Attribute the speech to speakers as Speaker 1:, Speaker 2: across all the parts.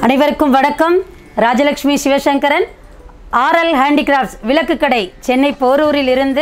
Speaker 1: அனைவருக்கும் வணக்கம் Rajalakshmi Sivasankaran RL handicrafts விளக்கு கடை சென்னை போரூரில் இருந்து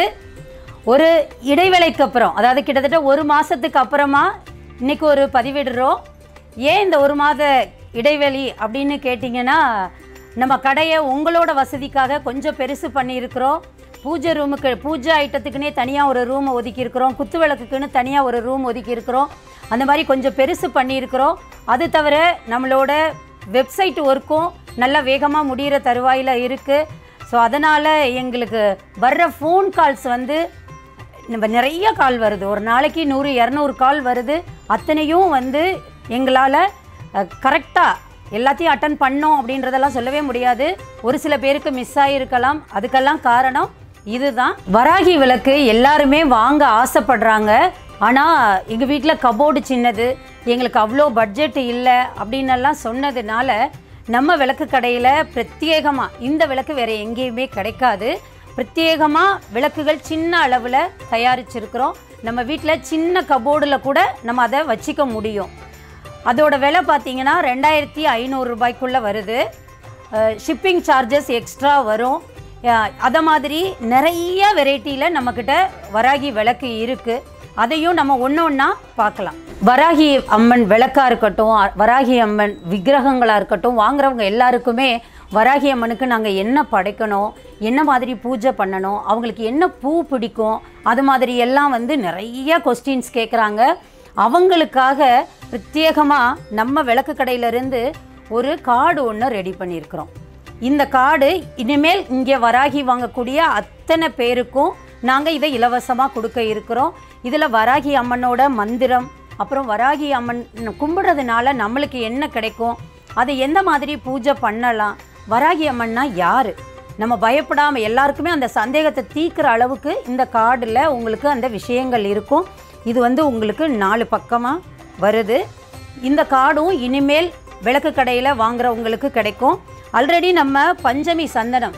Speaker 1: ஒரு இடைவேளைக்கு அப்புறம் அதாவது கிட்டத்தட்ட ஒரு மாதத்துக்கு அப்புறமா இன்னைக்கு ஒரு பதிவிடுறோம் ஏன் இந்த ஒரு மாத இடைவெளி அப்படின்னு கேட்டிங்கன்னா நம்ம கடையை உங்களோட வசதிக்காக கொஞ்சம் பெருசு பண்ணியிருக்கிறோம் பூஜை ரூமுக்கு பூஜை ஐட்டத்துக்குன்னே தனியாக ஒரு ரூம் ஒதுக்கியிருக்கிறோம் குத்து விளக்குக்குன்னு தனியாக ஒரு ரூம் ஒதுக்கியிருக்கிறோம் அந்த மாதிரி கொஞ்சம் பெருசு பண்ணியிருக்கிறோம் அது தவிர நம்மளோட வெப்சைட் ஒர்க்கும் நல்லா வேகமாக முடிகிற தருவாயில் இருக்குது ஸோ அதனால் எங்களுக்கு வர்ற ஃபோன் கால்ஸ் வந்து நம்ம நிறைய கால் வருது ஒரு நாளைக்கு நூறு இரநூறு கால் வருது அத்தனையும் வந்து எங்களால் கரெக்டாக எல்லாத்தையும் அட்டன் பண்ணோம் அப்படின்றதெல்லாம் சொல்லவே முடியாது ஒரு சில பேருக்கு மிஸ் ஆகிருக்கலாம் அதுக்கெல்லாம் காரணம் இதுதான் வராகி விளக்கு எல்லாருமே வாங்க ஆசைப்படுறாங்க ஆனால் எங்கள் வீட்டில் கபோர்டு சின்னது எங்களுக்கு அவ்வளோ பட்ஜெட் இல்லை அப்படின்னெல்லாம் சொன்னதுனால நம்ம விளக்கு கடையில் பிரத்யேகமாக இந்த விளக்கு வேறு எங்கேயுமே கிடைக்காது பிரத்யேகமாக விளக்குகள் சின்ன அளவில் தயாரிச்சிருக்கிறோம் நம்ம வீட்டில் சின்ன கபோர்டில் கூட நம்ம அதை வச்சிக்க முடியும் அதோட விலை பார்த்தீங்கன்னா ரெண்டாயிரத்தி ஐநூறு ரூபாய்க்குள்ளே வருது ஷிப்பிங் சார்ஜஸ் எக்ஸ்ட்ரா வரும் அஹ், அதை மாதிரி நிறைய வெரைட்டியில் நம்மக்கிட்ட வராகி விளக்கு இருக்குது அதையும் நம்ம ஒன்று ஒன்றா பார்க்கலாம் வராகி அம்மன் விளக்காக இருக்கட்டும் அ- வராகி அம்மன் விக்கிரகங்களாக இருக்கட்டும் வாங்குறவங்க எல்லாருக்குமே வராகி அம்மனுக்கு நாங்கள் என்ன படைக்கணும் என்ன மாதிரி பூஜை பண்ணணும் அவங்களுக்கு என்ன பூ பிடிக்கும் அது மாதிரி எல்லாம் வந்து நிறைய கொஸ்டின்ஸ் கேட்குறாங்க அவங்களுக்காக பிரத்யேகமாக நம்ம விளக்கு கடையிலேருந்து ஒரு கார்டு ஒன்று ரெடி பண்ணியிருக்கிறோம் இந்த கார்டு இனிமேல் இங்கே வராகி வாங்கக்கூடிய அத்தனை பேருக்கும் நாங்கள் இதை இலவசமாக கொடுக்க இருக்கிறோம் இதில் வராகி அம்மனோட மந்திரம் அப்புறம் வராகி அம்மன் கும்பிடுறதுனால நம்மளுக்கு என்ன கிடைக்கும் அதை எந்த மாதிரி பூஜை பண்ணலாம் வராகி அம்மன்னா யார் நம்ம பயப்படாமல் எல்லாருக்குமே அந்த சந்தேகத்தை தீர்க்கிற அளவுக்கு இந்த கார்டில் உங்களுக்கு அந்த விஷயங்கள் இருக்கும் இது வந்து உங்களுக்கு நாலு பக்கமாக வருது இந்த கார்டும் இனிமேல் விளக்கு கடையில் வாங்குறவங்களுக்கு கிடைக்கும் ஆல்ரெடி நம்ம பஞ்சமி சந்தனம்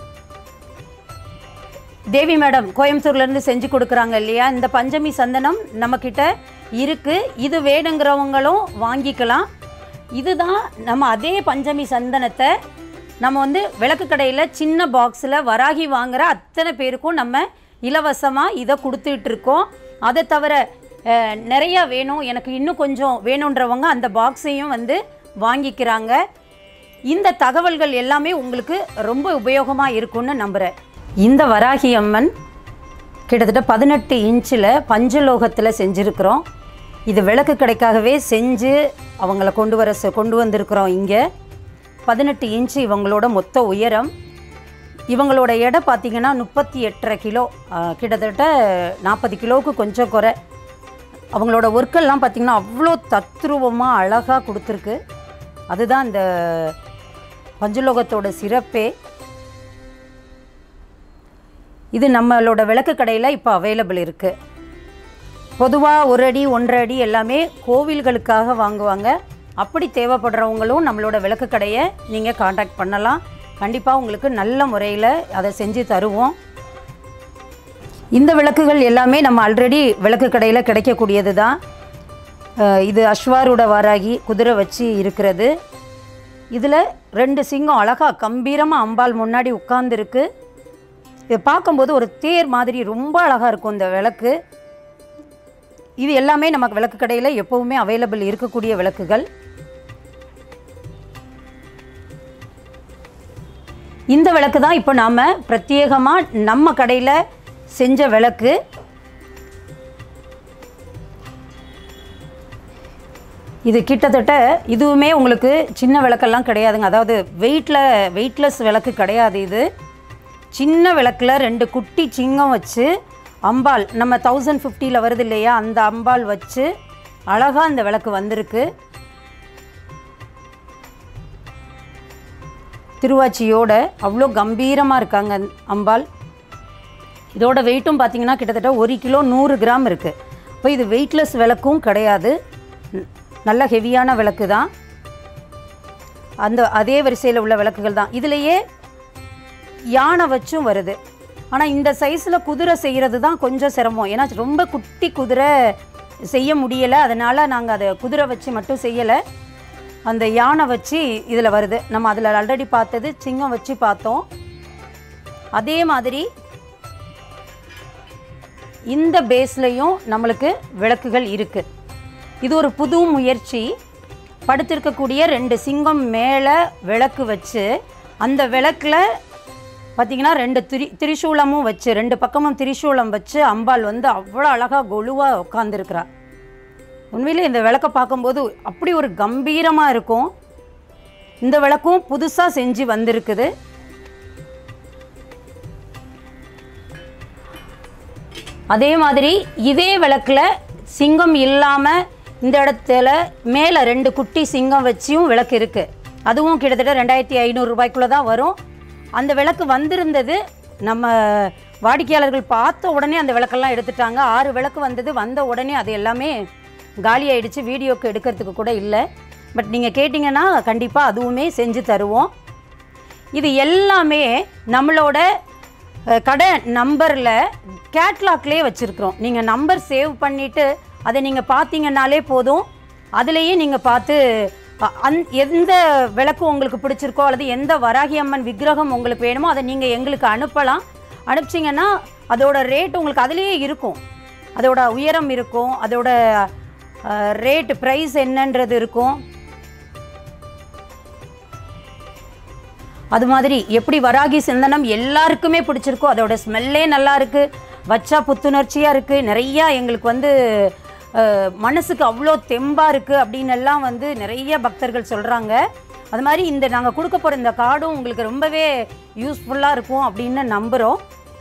Speaker 1: தேவி மேடம் கோயம்புத்தூர்லேருந்து செஞ்சு கொடுக்குறாங்க இல்லையா இந்த பஞ்சமி சந்தனம் நம்மக்கிட்ட இருக்குது இது வேணுங்கிறவங்களும் வாங்கிக்கலாம் இதுதான் நம்ம அதே பஞ்சமி சந்தனத்தை நம்ம வந்து விளக்கு கடையில் சின்ன பாக்ஸில் வராகி வாங்குற அத்தனை பேருக்கும் நம்ம இலவசமாக இதை கொடுத்துட்ருக்கோம் அதை தவிர அஹ், நிறைய வேணும் எனக்கு இன்னும் கொஞ்சம் வேணுன்றவங்க அந்த பாக்ஸையும் வந்து வாங்கிக்கிறாங்க இந்த தகவல்கள் எல்லாமே உங்களுக்கு ரொம்ப உபயோகமாக இருக்கும்னு நம்புகிறேன் இந்த வராகி அம்மன் கிட்டத்தட்ட பதினெட்டு இன்ச்சில் பஞ்சலோகத்தில் செஞ்சுருக்கிறோம் இது விளக்கு கடைக்காகவே செஞ்சு அவங்கள கொண்டு வர சொ- கொண்டு வந்திருக்கிறோம் இங்கே பதினெட்டு இன்ச்சு இவங்களோட மொத்த உயரம் இவங்களோட எடை பார்த்தீங்கன்னா முப்பத்தி எட்டரை கிலோ ஆ, கிட்டத்தட்ட நாற்பது கிலோவுக்கு கொஞ்சம் குறை அவங்களோட ஒர்க்கெல்லாம் பார்த்திங்கன்னா அவ்வளோ தத்ரூபமாக அழகாக கொடுத்துருக்கு அதுதான் இந்த பஞ்சலோகத்தோட சிறப்பே இது நம்மளோட விளக்கு கடையில் இப்போ அவைலபிள் இருக்குது பொதுவாக ஒரு அடி ஒன்றரை அடி எல்லாமே கோவில்களுக்காக வாங்குவாங்க அப்படி தேவைப்படுறவங்களும் நம்மளோட விளக்கு கடையை நீங்கள் காண்டாக்ட் பண்ணலாம் கண்டிப்பாக உங்களுக்கு நல்ல முறையில் அதை செஞ்சு தருவோம் இந்த விளக்குகள் எல்லாமே நம்ம ஆல்ரெடி விளக்கு கடையில் கிடைக்கக்கூடியது தான் அஹ் இது அஸ்வாரூட வாராகி குதிரை வச்சு இருக்கிறது இதில் ரெண்டு சிங்கம் அழகாக கம்பீரமாக அம்பாள் முன்னாடி உட்கார்ந்துருக்கு இதை பார்க்கும்போது ஒரு தேர் மாதிரி ரொம்ப அழகாக இருக்கும் இந்த விளக்கு இது எல்லாமே நமக்கு விளக்கு கடையில் எப்போவுமே அவைலபிள் இருக்கக்கூடிய விளக்குகள் இந்த விளக்கு தான் இப்போ நாம் பிரத்யேகமாக நம்ம கடையில் செஞ்ச விளக்கு இது கிட்டத்தட்ட இதுவுமே உங்களுக்கு சின்ன விளக்கெல்லாம் கிடையாதுங்க அதாவது வெயிட்டில் வெயிட்லெஸ் விளக்கு கிடையாது இது சின்ன விளக்கில் ரெண்டு குட்டி சிங்கம் வச்சு அம்பாள் நம்ம தௌசண்ட் ஃபிஃப்டியில் வருது இல்லையா அந்த அம்பாள் வச்சு அழகாக இந்த விளக்கு வந்திருக்கு திருவாச்சியோட அவ்வளோ கம்பீரமாக இருக்காங்க அம்பாள் இதோட வெயிட்டும் பார்த்தீங்கன்னா கிட்டத்தட்ட ஒரு கிலோ நூறு கிராம் இருக்குது இப்போ இது வெயிட்லெஸ் விளக்கும் கிடையாது ந- நல்ல ஹெவியான விளக்கு தான் அந்த அதே வரிசையில் உள்ள விளக்குகள் தான் இதுலேயே யானை வச்சும் வருது ஆனால் இந்த சைஸில் குதிரை செய்கிறது தான் கொஞ்சம் சிரமம் ஏன்னா ரொம்ப குட்டி குதிரை செய்ய முடியலை அதனால் நாங்கள் அதை குதிரை வச்சு மட்டும் செய்யலை அந்த யானை வச்சு இதில் வருது நம்ம அதில் ஆல்ரெடி பார்த்தது சிங்கம் வச்சு பார்த்தோம் அதே மாதிரி இந்த பேஸ்லையும் நம்மளுக்கு விளக்குகள் இருக்குது இது ஒரு புது முயற்சி படுத்திருக்கக்கூடிய ரெண்டு சிங்கம் மேலே விளக்கு வச்சு அந்த விளக்கில் பார்த்தீங்கன்னா ரெண்டு திரி திரிசூலமும் வச்சு ரெண்டு பக்கமும் திரிசூலம் வச்சு அம்பாள் வந்து அவ்வளோ அழகாக கொலுவாக உட்காந்துருக்கிறா உண்மையிலே இந்த விளக்கை பார்க்கும்போது அப்படி ஒரு கம்பீரமாக இருக்கும் இந்த விளக்கும் புதுசாக செஞ்சு வந்திருக்குது அதே மாதிரி இதே விளக்கில் சிங்கம் இல்லாமல் இந்த இடத்துல மேலே ரெண்டு குட்டி சிங்கம் வச்சியும் விளக்கு இருக்குது அதுவும் கிட்டத்தட்ட ரெண்டாயிரத்தி ஐநூறு ரூபாய்க்குள்ளே தான் வரும் அந்த விளக்கு வந்திருந்தது நம்ம வாடிக்கையாளர்கள் பார்த்த உடனே அந்த விளக்கெல்லாம் எடுத்துட்டாங்க ஆறு விளக்கு வந்தது வந்த உடனே அது எல்லாமே காலி ஆயிடுச்சு வீடியோக்கு எடுக்கிறதுக்கு கூட இல்லை பட் நீங்கள் கேட்டிங்கன்னா கண்டிப்பாக அதுவுமே செஞ்சு தருவோம் இது எல்லாமே நம்மளோட அஹ், கடை நம்பரில் கேட்லாக்லேயே வச்சுருக்குறோம் நீங்கள் நம்பர் சேவ் பண்ணிவிட்டு அதை நீங்கள் பார்த்தீங்கன்னாலே போதும் அதுலேயே நீங்கள் பார்த்து அ- அந் எந்த விளக்கு உங்களுக்கு பிடிச்சிருக்கோ அல்லது எந்த வராகி அம்மன் விக்கிரகம் உங்களுக்கு வேணுமோ அதை நீங்கள் எங்களுக்கு அனுப்பலாம் அனுப்பிச்சிங்கன்னா அதோட ரேட் உங்களுக்கு அதுலேயே இருக்கும் அதோட உயரம் இருக்கும் அதோட ரேட் ப்ரைஸ் என்னன்றது இருக்கும் அது மாதிரி எப்படி வராகி சிந்தனம் எல்லாருக்குமே பிடிச்சிருக்கோ அதோட ஸ்மெல்லே நல்லா இருக்கு வச்சா புத்துணர்ச்சியாக இருக்குது நிறையா எங்களுக்கு வந்து அஹ், மனசுக்கு அவ்வளோ தெம்பாக இருக்குது அப்படின்னு எல்லாம் வந்து நிறைய பக்தர்கள் சொல்கிறாங்க அது மாதிரி இந்த நாங்கள் கொடுக்க போகிற இந்த கார்டும் உங்களுக்கு ரொம்பவே யூஸ்ஃபுல்லாக இருக்கும் அப்படின்னு நம்புகிறோம்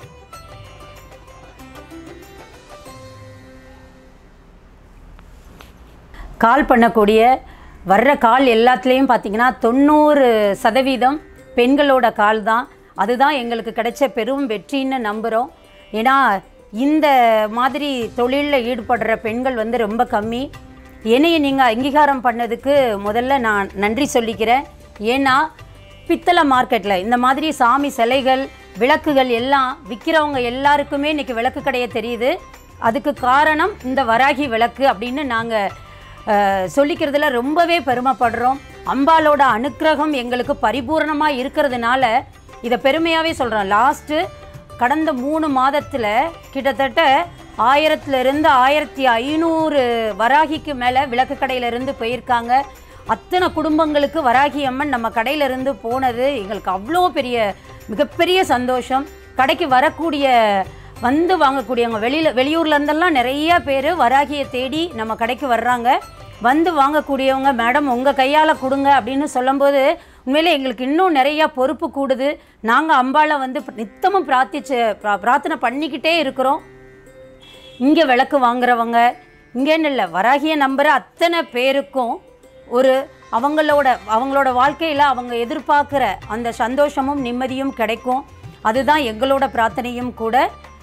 Speaker 1: கால் பண்ணக்கூடிய வர்ற கால் எல்லாத்துலேயும் பார்த்தீங்கன்னா தொண்ணூறு சதவீதம் பெண்களோட கால் தான் அதுதான் எங்களுக்கு கிடைச்ச பெரும் வெற்றின்னு நம்புகிறோம் ஏன்னா இந்த மாதிரி தொழிலில் ஈடுபடுற பெண்கள் வந்து ரொம்ப கம்மி என்னைய நீங்கள் அங்கீகாரம் பண்ணதுக்கு முதல்ல நான் நன்றி சொல்லிக்கிறேன் ஏன்னா பித்தளை மார்க்கெட்டில் இந்த மாதிரி சாமி சிலைகள் விளக்குகள் எல்லாம் விற்கிறவங்க எல்லாருக்குமே இன்னைக்கு விளக்கு கடைய தெரியுது அதுக்கு காரணம் இந்த வராகி விளக்கு அப்படின்னு நாங்கள் சொல்லிக்கிறதுல ரொம்பவே பெருமைப்படுறோம் அம்பாலோட அனுக்கிரகம் எங்களுக்கு பரிபூரணமாக இருக்கிறதுனால இதை பெருமையாகவே சொல்கிறோம் லாஸ்ட்டு கடந்த மூணு மாதத்தில் கிட்டத்தட்ட ஆயிரத்துலேருந்து ஆயிரத்தி ஐநூறு வராகிக்கு மேலே விளக்கு கடையிலேருந்து போயிருக்காங்க அத்தனை குடும்பங்களுக்கு வராகி அம்மன் நம்ம கடையிலேருந்து போனது எங்களுக்கு அவ்வளோ பெரிய மிகப்பெரிய சந்தோஷம் கடைக்கு வரக்கூடிய வந்து வாங்கக்கூடியவங்க வெளியில் வெளியூர்ல இருந்தெல்லாம் நிறைய பேர் வராகியை தேடி நம்ம கடைக்கு வர்றாங்க வந்து வாங்கக்கூடியவங்க மேடம் உங்கள் கையால் கொடுங்க அப்படின்னு சொல்லும்போது உண்மையிலே எங்களுக்கு இன்னும் நிறையா பொறுப்பு கூடுது நாங்கள் அம்பாளை வந்து நித்தமும் பிரார்த்திச்சு பிரா பிரார்த்தனை பண்ணிக்கிட்டே இருக்கிறோம் இங்கே விளக்கு வாங்குறவங்க இங்கேன்னு இல்லை வராகிய நம்புகிற அத்தனை பேருக்கும் ஒரு அவங்களோட அவங்களோட வாழ்க்கையில் அவங்க எதிர்பார்க்குற அந்த சந்தோஷமும் நிம்மதியும் கிடைக்கும் அதுதான் எங்களோட பிரார்த்தனையும் கூட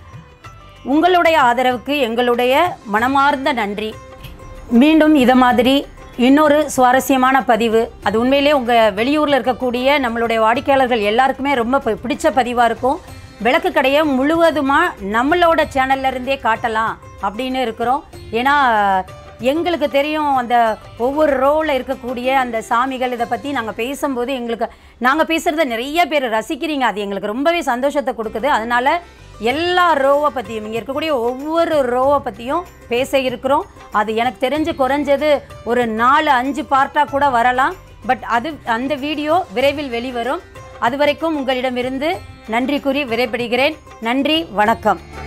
Speaker 1: உங்களுடைய ஆதரவுக்கு எங்களுடைய மனமார்ந்த நன்றி மீண்டும் இதை மாதிரி இன்னொரு சுவாரஸ்யமான பதிவு அது உண்மையிலே உங்கள் வெளியூரில் இருக்கக்கூடிய நம்மளுடைய வாடிக்கையாளர்கள் எல்லாருக்குமே ரொம்ப பி- பிடிச்ச பதிவாக இருக்கும் விளக்கு கடையை முழுவதுமாக நம்மளோட சேனல்ல இருந்தே காட்டலாம் அப்படின்னு இருக்கிறோம் ஏன்னா எங்களுக்கு தெரியும் அந்த ஒவ்வொரு ரோவில் இருக்கக்கூடிய அந்த சாமிகள் இதை பற்றி நாங்கள் பேசும்போது எங்களுக்கு நாங்கள் பேசுகிறத நிறைய பேர் ரசிக்கிறீங்க அது எங்களுக்கு ரொம்பவே சந்தோஷத்தை கொடுக்குது அதனால் எல்லா ரோவை பற்றியும் இங்கே இருக்கக்கூடிய ஒவ்வொரு ரோவை பற்றியும் பேச இருக்கிறோம் அது எனக்கு தெரிஞ்சு குறைஞ்சது ஒரு நாலு அஞ்சு பார்ட்டாக கூட வரலாம் பட் அது அந்த வீடியோ விரைவில் வெளிவரும் அது வரைக்கும் உங்களிடமிருந்து நன்றி கூறி விடைபெறுகிறேன் நன்றி வணக்கம்